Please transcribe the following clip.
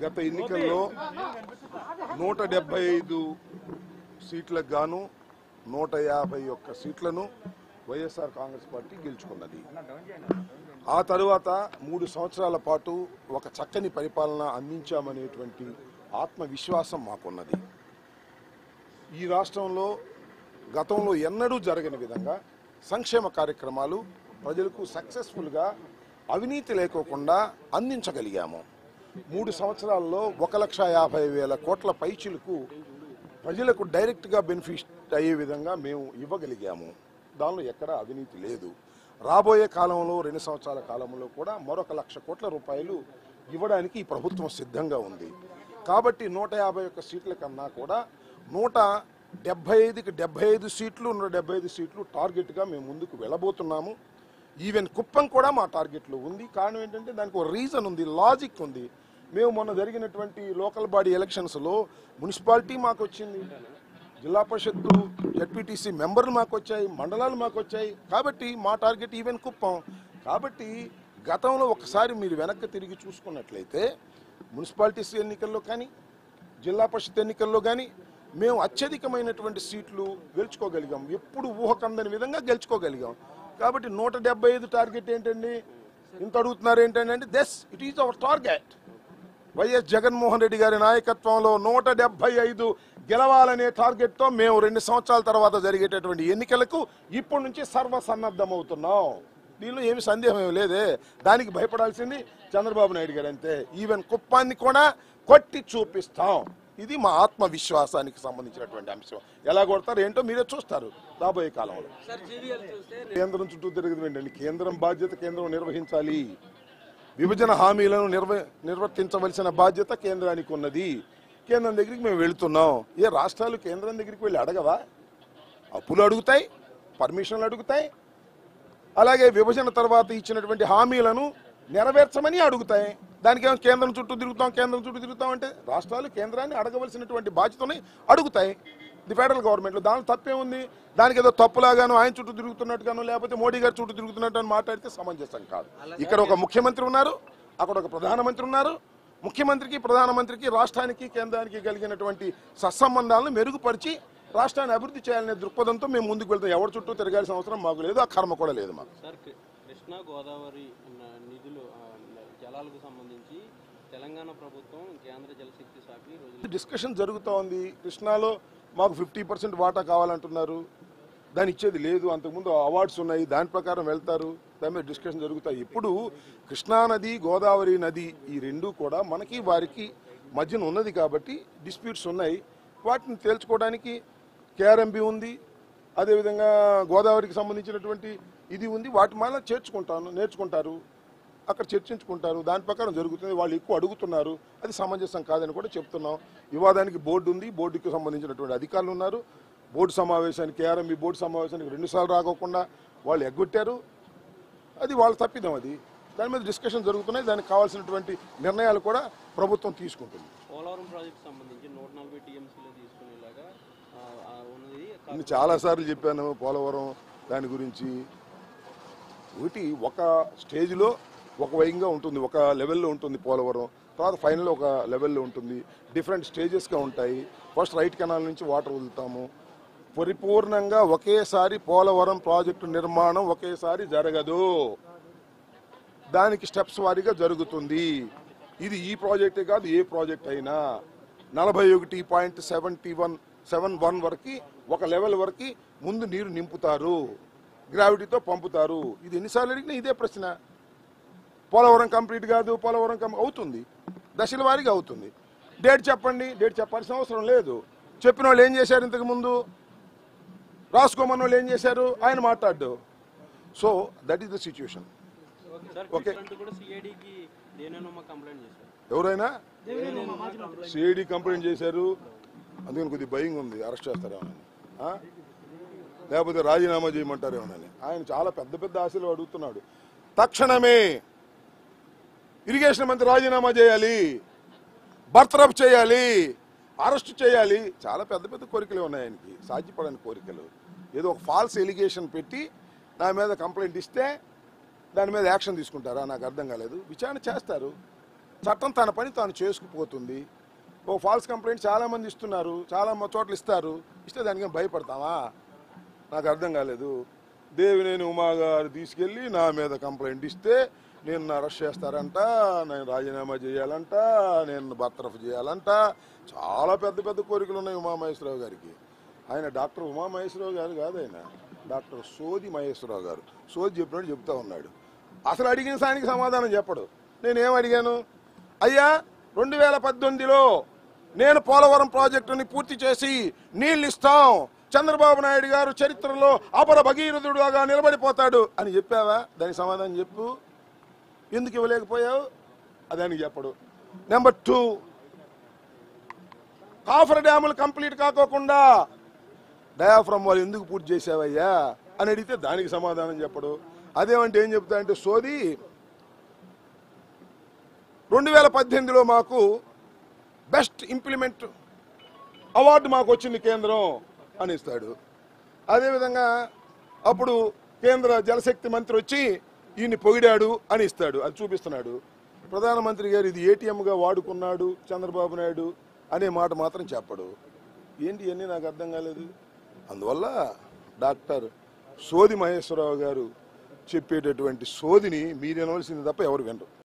గత ఎన్నికల్లో నూట డెబ్బై ఐదు సీట్లకు గాను నూట యాభై ఒక్క సీట్లను వైఎస్ఆర్ కాంగ్రెస్ పార్టీ గెలుచుకున్నది ఆ తరువాత మూడు సంవత్సరాల పాటు ఒక చక్కని పరిపాలన అందించామనేటువంటి ఆత్మవిశ్వాసం మాకున్నది ఈ రాష్ట్రంలో గతంలో ఎన్నడూ జరగని విధంగా సంక్షేమ కార్యక్రమాలు ప్రజలకు సక్సెస్ఫుల్గా అవినీతి లేకోకుండా అందించగలిగాము మూడు సంవత్సరాల్లో ఒక లక్ష యాభై వేల కోట్ల పైచిలకు ప్రజలకు డైరెక్ట్గా బెనిఫిట్ అయ్యే విధంగా మేము ఇవ్వగలిగాము దానిలో ఎక్కడా అవినీతి లేదు రాబోయే కాలంలో రెండు సంవత్సరాల కాలంలో కూడా మరొక లక్ష కోట్ల రూపాయలు ఇవ్వడానికి ఈ ప్రభుత్వం సిద్ధంగా ఉంది కాబట్టి నూట యాభై ఒక్క సీట్ల కన్నా కూడా నూట డెబ్బై ఐదుకి డెబ్బై ఐదు సీట్లు నూట డెబ్బై ఐదు సీట్లు టార్గెట్గా మేము ముందుకు వెళ్ళబోతున్నాము ఈవెన్ కుప్పం కూడా మా టార్గెట్లో ఉంది కారణం ఏంటంటే దానికి ఒక రీజన్ ఉంది లాజిక్ ఉంది మేము మొన్న జరిగినటువంటి లోకల్ బాడీ ఎలక్షన్స్లో మున్సిపాలిటీ మాకు వచ్చింది జిల్లా పరిషత్తు జడ్పీటీసీ మెంబర్లు మాకు వచ్చాయి మండలాలు మాకు వచ్చాయి కాబట్టి మా టార్గెట్ ఈవెన్ కుప్పం కాబట్టి గతంలో ఒకసారి మీరు వెనక్కి తిరిగి చూసుకున్నట్లయితే మున్సిపాలిటీస్ ఎన్నికల్లో కానీ జిల్లా పరిషత్ ఎన్నికల్లో కానీ మేము అత్యధికమైనటువంటి సీట్లు గెలుచుకోగలిగాం ఎప్పుడు ఊహకందని విధంగా గెలుచుకోగలిగాం కాబట్టి నూట డెబ్బై ఐదు టార్గెట్ ఏంటండి ఇంత అడుగుతున్నారు ఏంటంటే this it is our target Y S Jaganmohan Reddy గారి నాయకత్వంలో నూట డెబ్బై ఐదు గెలవాలనే టార్గెట్తో మేము రెండు సంవత్సరాల తర్వాత జరిగేటటువంటి ఎన్నికలకు ఇప్పటి నుంచి సర్వసన్నద్ధమవుతున్నాం దీనిలో ఏమి సందేహం ఏమి లేదే దానికి భయపడాల్సింది చంద్రబాబు నాయుడు గారు అంతే ఈవెన్ కుప్పాన్ని కూడా కొట్టి చూపిస్తాం ఇది మా ఆత్మవిశ్వాసానికి సంబంధించినటువంటి అంశం ఎలా కొడతారు ఏంటో మీరే చూస్తారు రాబోయే కాలంలో సార్ జీవీఎల్ చూస్తే కేంద్రం చుట్టూ తిరగదు కేంద్రం బాధ్యత కేంద్రం నిర్వహించాలి విభజన హామీలను నిర్వ నిర్వర్తించవలసిన బాధ్యత కేంద్రానికి ఉన్నది కేంద్రం దగ్గరికి మేము వెళుతున్నాం ఏ రాష్ట్రాలు కేంద్రం దగ్గరికి వెళ్ళి అడగవా అప్పులు అడుగుతాయి పర్మిషన్లు అడుగుతాయి అలాగే విభజన తర్వాత ఇచ్చినటువంటి హామీలను నెరవేర్చమని అడుగుతాయి దానికి ఏమో కేంద్రం చుట్టూ తిరుగుతాం కేంద్రం చుట్టూ తిరుగుతాం అంటే రాష్ట్రాలు కేంద్రాన్ని అడగవలసినటువంటి బాధ్యతని అడుగుతాయి ది ఫెడరల్ గవర్నమెంట్లో దానిలో తప్పే ఉంది దానికి ఏదో తప్పులాగాను ఆయన చుట్టూ తిరుగుతున్నట్టుగాను లేకపోతే మోడీ గారి చుట్టూ తిరుగుతున్నట్టు అని మాట్లాడితే సమంజసం కాదు ఇక్కడ ఒక ముఖ్యమంత్రి ఉన్నారు అక్కడ ఒక ప్రధానమంత్రి ఉన్నారు ముఖ్యమంత్రికి ప్రధానమంత్రికి రాష్ట్రానికి కేంద్రానికి కలిగినటువంటి సత్సంబంధాలను మెరుగుపరిచి రాష్ట్రాన్ని అభివృద్ధి చేయాలనే దృక్పథంతో మేము ముందుకు వెళ్తాం ఎవరి చుట్టూ తిరగాల్సిన అవసరం మాకు లేదు ఆ కర్మ కూడా లేదు మాకు సార్ కృ- కృష్ణా గోదావరి న- నిధులు ఆ, న- జలాలకు సంబంధించి తెలంగాణ ప్రభుత్వం కేంద్ర జలశక్తి శాఖ ఈ రోజు డిస్కషన్ జరుగుతూ ఉంది కృష్ణాలో మాకు ఫిఫ్టీ పర్సెంట్ వాటా కావాలంటున్నారు దాని ఇచ్చేది లేదు అంతకుముందు అవార్డ్స్ ఉన్నాయి దాని ప్రకారం వెళ్తారు దాని మీద డిస్కషన్ జరుగుతాయి ఇప్పుడు కృష్ణా నది గోదావరి నది ఈ రెండు కూడా మనకి వారికి మధ్యన ఉన్నది కాబట్టి డిస్ప్యూట్స్ ఉన్నాయి వాటిని తేల్చుకోవడానికి కేఆర్ఎంబి ఉంది అదేవిధంగా గోదావరికి సంబంధించినటువంటి ఇది ఉంది వాటి మన చేర్చుకుంటాను నేర్చుకుంటారు అక్కడ చర్చించుకుంటారు దాని ప్రకారం జరుగుతుంది వాళ్ళు ఎక్కువ అడుగుతున్నారు అది సమంజసం కాదని కూడా చెప్తున్నాం వివాదానికి బోర్డు ఉంది బోర్డుకి సంబంధించినటువంటి అధికారులు ఉన్నారు బోర్డు సమావేశానికి కేఆర్ఎంబి బోర్డు సమావేశానికి రెండుసార్లు రాకోకుండా వాళ్ళు ఎగ్గొట్టారు అది వాళ్ళ తప్పిదం అది దాని మీద డిస్కషన్ జరుగుతున్నాయి దానికి కావాల్సినటువంటి నిర్ణయాలు కూడా ప్రభుత్వం తీసుకుంటుంది పోలవరం ప్రాజెక్ట్ సంబంధించి నూట నలభై టీఎంసీలో తీసుకునేలాగా ఆ, ఆ, ఉన్నది నేను చాలాసార్లు చెప్పాను పోలవరం దాని గురించి ఒకటి ఒక స్టేజ్లో ఒక వైంగా ఉంటుంది ఒక లెవెల్లో ఉంటుంది పోలవరం తర్వాత ఫైనల్ ఒక లెవెల్లో ఉంటుంది డిఫరెంట్ స్టేజెస్గా ఉంటాయి ఫస్ట్ రైట్ కెనాల్ నుంచి వాటర్ వదులుతాము పరిపూర్ణంగా ఒకేసారి పోలవరం ప్రాజెక్టు నిర్మాణం ఒకేసారి జరగదు దానికి స్టెప్స్ వారీగా జరుగుతుంది ఇది ఈ ప్రాజెక్టే కాదు ఏ ప్రాజెక్ట్ అయినా నలభై ఒకటి point seventy one seven one వరకు ఒక లెవెల్ వరకు ముందు నీరు నింపుతారు గ్రావిటీతో పంపుతారు ఇది ఎన్నిసార్లు అడిగినా ఇదే ప్రశ్న పోలవరం కంప్లీట్ కాదు పోలవరం కం అవుతుంది దశల వారీగా అవుతుంది డేట్ చెప్పండి డేట్ చెప్పాల్సిన అవసరం లేదు చెప్పిన వాళ్ళు ఏం చేశారు ఇంతకు ముందు రాసుకోమన్న వాళ్ళు ఏం చేశారు ఆయన మాట్లాడు so that is the situation sir okay. Krishna కూడా సిఐడికి దేనేనమ్మ కంప్లైంట్ చేశారు ఎవరైనా సిఐడి కంప్లైంట్ చేశారు అందుకని కొద్ది భయంగా ఉంది అరెస్ట్ చేస్తారేమోనని ఆ? లేకపోతే రాజీనామా చేయమంటారేమోనని ఆయన చాలా పెద్ద పెద్ద ఆశలు అడుగుతున్నాడు తక్షణమే ఇరిగేషన్ మంత్రి రాజీనామా చేయాలి బర్తరఫ్ చేయాలి అరెస్ట్ చేయాలి చాలా పెద్ద పెద్ద కోరికలు ఉన్నాయి ఆయనకి సాధ్యపడని కోరికలు ఏదో ఒక ఫాల్స్ ఎలిగేషన్ పెట్టి నా మీద కంప్లైంట్ ఇస్తే దాని మీద యాక్షన్ తీసుకుంటారా నాకు అర్థం కాలేదు విచారణ చేస్తారు చట్టం తన పని తాను చేసుకుపోతుంది ఓ ఫాల్స్ కంప్లైంట్ చాలా మంది ఇస్తున్నారు చాలా మ- చోట్ల ఇస్తారు ఇస్తే దానికి ఏం భయపడతావా నాకు అర్థం కాలేదు దేవినేని ఉమా గారు తీసుకెళ్ళి నా మీద కంప్లైంట్ ఇస్తే నేను అరెస్ట్ చేస్తారంట నేను రాజీనామా చేయాలంట నేను బర్తరఫ్ చేయాలంట చాలా పెద్ద పెద్ద కోరికలు ఉన్నాయి ఉమామహేశ్వరరావు గారికి ఆయన డాక్టర్ ఉమామహేశ్వరరావు గారు కాదు ఆయన డాక్టర్ సోది మహేశ్వరరావు గారు సోది చెప్పినట్టు చెప్తా ఉన్నాడు అసలు అడిగిన సానికి సమాధానం చెప్పడు నేనేం అడిగాను అయ్యా రెండు వేల పద్దెనిమిదిలో నేను పోలవరం ప్రాజెక్టుని పూర్తి చేసి నీళ్ళు ఇస్తాం చంద్రబాబు నాయుడు గారు చరిత్రలో అపర భగీరథుడుగా నిలబడిపోతాడు అని చెప్పావా దానికి సమాధానం చెప్పు ఎందుకు ఇవ్వలేకపోయావు అదానికి చెప్పడు నెంబర్ టూ కాఫర్ డ్యాములు కంప్లీట్ కాకోకుండా డయాఫ్రమ్ వాళ్ళు ఎందుకు పూర్తి చేసావయ్యా అని అడిగితే దానికి సమాధానం చెప్పడు అదేమంటే ఏం చెప్తా అంటే సోది రెండు వేల పద్దెనిమిదిలో మాకు బెస్ట్ ఇంప్లిమెంట్ అవార్డు మాకు వచ్చింది కేంద్రం అని ఇస్తాడు అదేవిధంగా అప్పుడు కేంద్ర జలశక్తి మంత్రి వచ్చి ఈయన్ని పొగిడాడు అని ఇస్తాడు అది చూపిస్తున్నాడు ప్రధానమంత్రి గారు ఇది ఏటీఎంగా వాడుకున్నాడు చంద్రబాబు నాయుడు అనే మాట మాత్రం చెప్పడు ఏంటి ఇవన్నీ నాకు అర్థం కాలేదు అందువల్ల డాక్టర్ సోది మహేశ్వరరావు గారు చెప్పేటటువంటి సోదిని మీరు వినవలసింది తప్ప ఎవరు వినరు